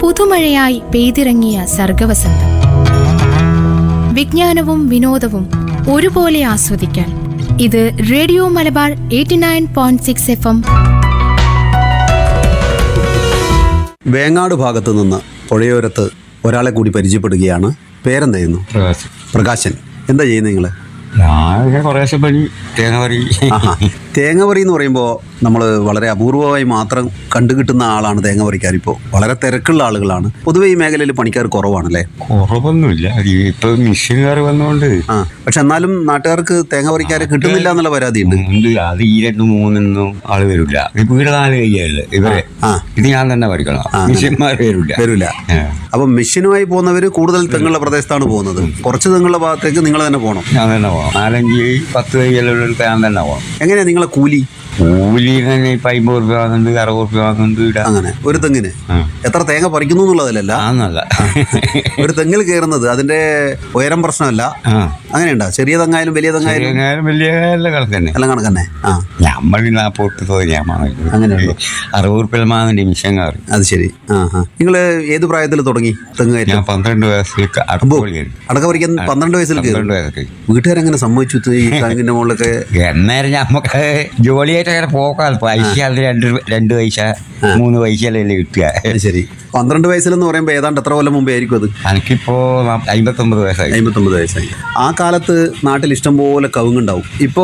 പുതുമഴയായി പെയ്തിറങ്ങിയ സർഗവസന്തം വിജ്ഞാനവും വിനോദവും ഒരുപോലെ ആസ്വദിക്കാൻ ഇത് radio Malabar eighty nine point six F M Vengad ഭാഗത്ത് നിന്ന് പുഴയോരത്ത് ഒരാളെ കൂടി പരിചയപ്പെടുകയാണ് പേരെന്തായിരുന്നു പ്രകാശം പ്രകാശൻ എന്താ ചെയ്യുന്നത് നിങ്ങൾ ഞാൻ കുറേശ്ശെ പണി തേങ്ങ പറി തേങ്ങ എന്ന് പറയുമ്പോൾ നമ്മൾ വളരെ അപൂർവമായി മാത്രം കണ്ടുകിട്ടുന്ന ആളാണ് തേങ്ങ പറിക്കാർ ഇപ്പോൾ വളരെ തിരക്കുള്ള ആളുകളാണ് പൊതുവെ ഈ മേഖലയിൽ പണിക്കാർ കുറവാണല്ലേ കുറവൊന്നുമില്ല അത് ഇപ്പൊ മെഷീനുകാർ വന്നുകൊണ്ട് ആ പക്ഷെ എന്നാലും നാട്ടുകാർക്ക് തേങ്ങ പറിക്കാരെ കിട്ടുന്നില്ല എന്നുള്ള പരാതിയുണ്ട് ഉണ്ട് അത് ഈ രണ്ടും മൂന്നൊന്നും ആള് വരില്ല ഇപ്പൊ ഇവിടെ നാല് കൈയല്ലേ ഇവരെ ആ. ഇത് ഞാൻ തന്നെ പറിക്കണം മെഷീന്മാർ വരില്ല വരില്ല ആ. അപ്പം മെഷീനുമായി പോകുന്നവർ കൂടുതൽ തെങ്ങുള്ള പ്രദേശത്താണ് പോകുന്നത് കുറച്ച് തെങ്ങുള്ള ഭാഗത്തേക്ക് നിങ്ങൾ തന്നെ പോകണം ഞാൻ തന്നെ പോകണം നാലഞ്ച് കൈ പത്ത് കൈയെല്ലാം ഞാൻ തന്നെ പോകണം എങ്ങനെയാ നിങ്ങളെ കൂലി കൂലി തന്നെ ഇപ്പൊ അമ്പത് റുപ്യ വാങ്ങുന്നുണ്ട് അറുപത് റുപ്യ വാങ്ങുന്നുണ്ട് ഇവിടെ അങ്ങനെ ഒരു തെങ്ങിന് ആ. എത്ര തേങ്ങ പറിക്കുന്നു എന്നുള്ളതിലല്ല ആന്നല്ല ഒരു തെങ്ങിൽ കയറുന്നത് അതിന്റെ ഉയരം പ്രശ്നമല്ല ആ അങ്ങനെയുണ്ടോ ചെറിയ തെങ്ങായാലും വലിയ തെങ്ങായാലും ചെറിയ വലിയ എല്ലാം കണക്ക് തന്നെ എല്ലാം കണക്കന്നെ ആ നമ്മൾ നാൽപ്പത് തോന്നിയാ വാങ്ങുന്നത് അങ്ങനെയുള്ളൂ. അറുപത് റുപ്യ വാങ്ങുന്നുണ്ട് മിഷൻകാർ അത് ശരി ആ ആ നിങ്ങൾ ഏത് പ്രായത്തിൽ തുടങ്ങി തെങ്ങ് കയറ്റം ഞാൻ പന്ത്രണ്ട് വയസ്സിൽ അടുപ്പൊളിയായിരുന്നു അടക്ക പറിക്കാൻ പന്ത്രണ്ട് വയസ്സിൽ കയറും പന്ത്രണ്ട് വയസ്സൊക്കെ വീട്ടുകാരെങ്ങനെ സമ്മതിച്ചു ഇത് ഈ ടാങ്കിന്റെ മുകളിലൊക്കെ എന്നേരം നമുക്ക് ജോലിയായിട്ട് അങ്ങനെ പോക്കാം പൈസ അത് രണ്ട് രൂ- രണ്ട് പൈസ മൂന്ന് പൈസ അല്ലേ കിട്ടുക അത് ശരി പന്ത്രണ്ട് വയസ്സിലെന്ന് പറയുമ്പോൾ ഏതാണ്ട് എത്ര കൊല്ലം മുമ്പേ ആയിരിക്കും അത് എനിക്കിപ്പോ നാപ്പ- അമ്പത്തൊമ്പത് വയസ്സായി അമ്പത്തൊമ്പത് വയസ്സായി ആ കാലത്ത് നാട്ടിൽ ഇഷ്ടംപോലെ കവുങ്ങുണ്ടാവും ഇപ്പോൾ